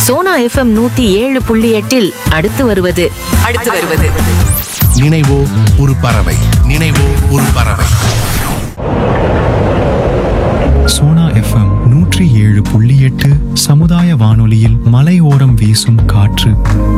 Sona FM நூத்தி ஏழு புள்ளி எட்டில் அடுத்து வருவது அடுத்து வருவது நினைவோ ஒரு பறவை நினைவோ ஒரு பறவை சோனா எஃப்எம் நூற்றி ஏழு புள்ளி எட்டு சமுதாய வானொலியில் மலையோரம் வீசும் காற்று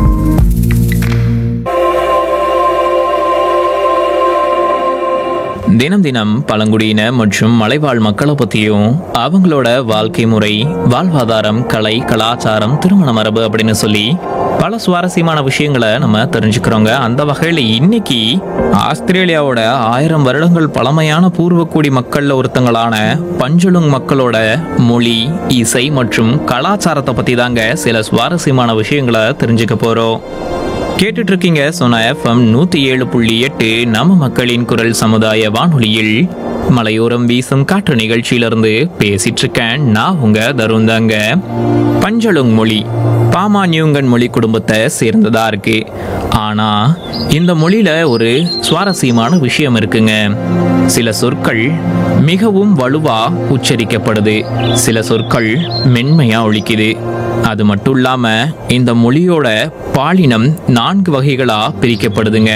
தினம் தினம் பழங்குடியின மற்றும் மலைவாழ் மக்களை பற்றியும் அவங்களோட வாழ்க்கை முறை வாழ்வாதாரம் கலை கலாச்சாரம் திருமண மரபு அப்படின்னு சொல்லி பல சுவாரஸ்யமான விஷயங்களை நம்ம தெரிஞ்சுக்கிறோங்க அந்த வகையில் இன்னைக்கு ஆஸ்திரேலியாவோட ஆயிரம் வருடங்கள் பழமையான பூர்வக்குடி மக்கள்ல ஒருத்தங்களான பஞ்சுலுங் மக்களோட மொழி இசை மற்றும் கலாச்சாரத்தை பற்றி தாங்க சில சுவாரஸ்யமான விஷயங்களை தெரிஞ்சுக்க போகிறோம் கேட்டுட்டு இருக்கீங்க சோனா எஃப்எம் நூத்தி ஏழு புள்ளி எட்டு நம்ம மக்களின் குரல் சமுதாய வானொலியில் மலையோரம் வீசும் காற்று நிகழ்ச்சியிலிருந்து பேசிட்டு இருக்கேன் நான் உங்க தருண் தாங்க பஞ்சலுங் மொழி பாமானியுங்கன் மொழி குடும்பத்தை சேர்ந்ததா இருக்கு ஆனா இந்த மொழியில ஒரு சுவாரஸ்யமான விஷயம் இருக்குங்க சில சொற்கள் மிகவும் வலுவா உச்சரிக்கப்படுது சில சொற்கள் மென்மையா ஒழிக்குது அது மட்டும் இல்லாம இந்த மொழியோட பாலினம் நான்கு வகைகளா பிரிக்கப்படுதுங்க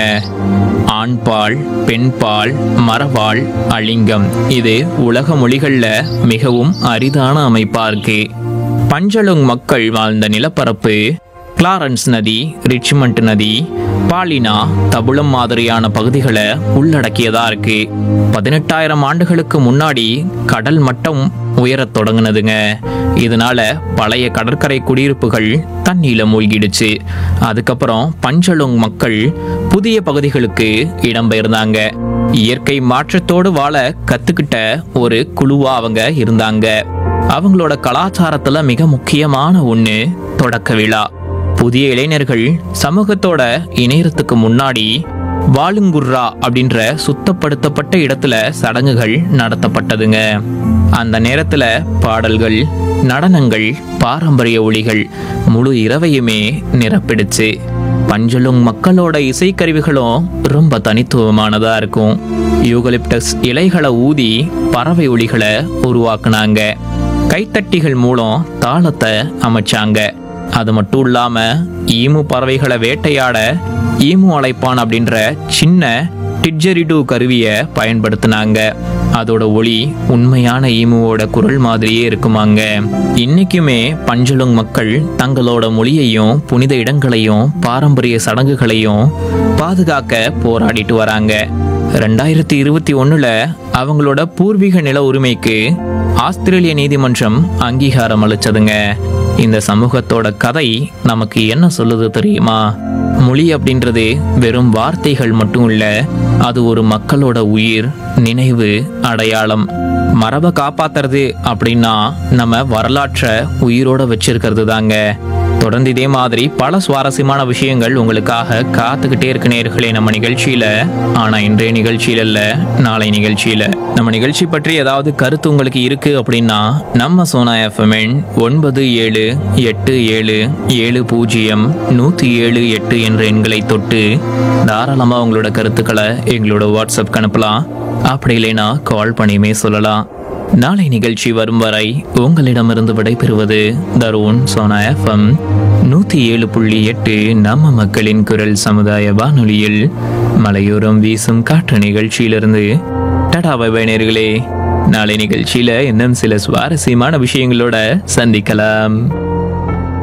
ஆண்பால் பெண்பால் மரபால் அலிங்கம் இது உலக மொழிகள்ல மிகவும் அரிதான அமைப்பா இருக்கு பஞ்சலுங் மக்கள் வாழ்ந்த நிலப்பரப்பு கிளாரன்ஸ் நதி ரிச்மண்ட் நதி பாலினா தபுளம் மாதிரியான பகுதிகளை உள்ளடக்கியதா இருக்கு பதினெட்டாயிரம் ஆண்டுகளுக்கு முன்னாடி கடல் மட்டம் உயரத் தொடங்குனதுங்க இதனால பழைய கடற்கரை குடியிருப்புகள் தண்ணியில மூழ்கிடுச்சு அதுக்கப்புறம் பஞ்சலுங் மக்கள் புதிய பகுதிகளுக்கு இடம்பெயர்ந்தாங்க இயற்கை மாற்றத்தோடு வாழ கத்துக்கிட்ட ஒரு குழுவா அவங்க இருந்தாங்க அவங்களோட கலாச்சாரத்துல மிக முக்கியமான ஒண்ணு தொடக்க விழா புதிய இளைஞர்கள் சமூகத்தோட இணையறதுக்கு முன்னாடி வாலுங்குர்ரா அப்படின்ற சுத்தப்படுத்தப்பட்ட இடத்துல சடங்குகள் நடத்தப்பட்டதுங்க அந்த நேரத்துல பாடல்கள் நடனங்கள் பாரம்பரிய ஒளிகள் முழு இரவையுமே நிரப்பிடுச்சு பஞ்சலுங் மக்களோட இசைக்கருவிகளும் ரொம்ப தனித்துவமானதா இருக்கும் யூகலிப்டஸ் இலைகளை ஊதி பறவை ஒளிகளை உருவாக்குனாங்க கைத்தட்டிகள் மூலம் தாளத்தை அமைச்சாங்க அது மட்டும் இல்லாம ஈமு பறவைகளை வேட்டையாட ஈமு அழைப்பான் அப்படின்ற சின்ன டிட்ஜெரிடு கருவியை பயன்படுத்தினாங்க அதோட ஒளி உண்மையான ஈமுவோட குரல் மாதிரியே இருக்குமாங்க இன்னைக்குமே பஞ்சலுங் மக்கள் தங்களோட மொழியையும் புனித இடங்களையும் பாரம்பரிய சடங்குகளையும் பாதுகாக்க போராடிட்டு வராங்க ரெண்டாயிரத்தி இருபத்தி ஒண்ணுல அவங்களோட பூர்வீக நில உரிமைக்கு ஆஸ்திரேலிய நீதிமன்றம் அங்கீகாரம் அளிச்சதுங்க இந்த சமூகத்தோட கதை நமக்கு என்ன சொல்லுது தெரியுமா மொழி அப்படின்றது வெறும் வார்த்தைகள் மட்டும் இல்ல அது ஒரு மக்களோட உயிர் நினைவு அடையாளம் மரபை காப்பாத்துறது அப்படின்னா நம்ம வரலாற்றை உயிரோட வச்சிருக்கிறது தாங்க தொடர்ந்து இதே மாதிரி பல சுவாரஸ்யமான விஷயங்கள் உங்களுக்காக காத்துக்கிட்டே இருக்க நேர்களே நம்ம நிகழ்ச்சியில ஆனா இன்றைய நிகழ்ச்சியில இல்ல நாளை நிகழ்ச்சியில நம்ம நிகழ்ச்சி பற்றி ஏதாவது கருத்து உங்களுக்கு இருக்கு அப்படின்னா நம்ம சோனா எஃப்எம்என் ஒன்பது ஏழு எட்டு ஏழு ஏழு பூஜ்ஜியம் நூத்தி ஏழு எட்டு என்ற எண்களை தொட்டு தாராளமா உங்களோட கருத்துக்களை எங்களோட வாட்ஸ்அப் அனுப்பலாம் அப்படி இல்லைன்னா கால் பண்ணியுமே சொல்லலாம் நாளை நிகழ்ச்சி வரும் வரை உங்களிடமிருந்து விடைபெறுவது தருண் சோனா எஃப்எம் நூத்தி ஏழு புள்ளி எட்டு நம்ம மக்களின் குரல் சமுதாய வானொலியில் மலையோரம் வீசும் காற்று நிகழ்ச்சியிலிருந்து டடா பை நேர்களே நாளை நிகழ்ச்சியில இன்னும் சில சுவாரஸ்யமான விஷயங்களோட சந்திக்கலாம்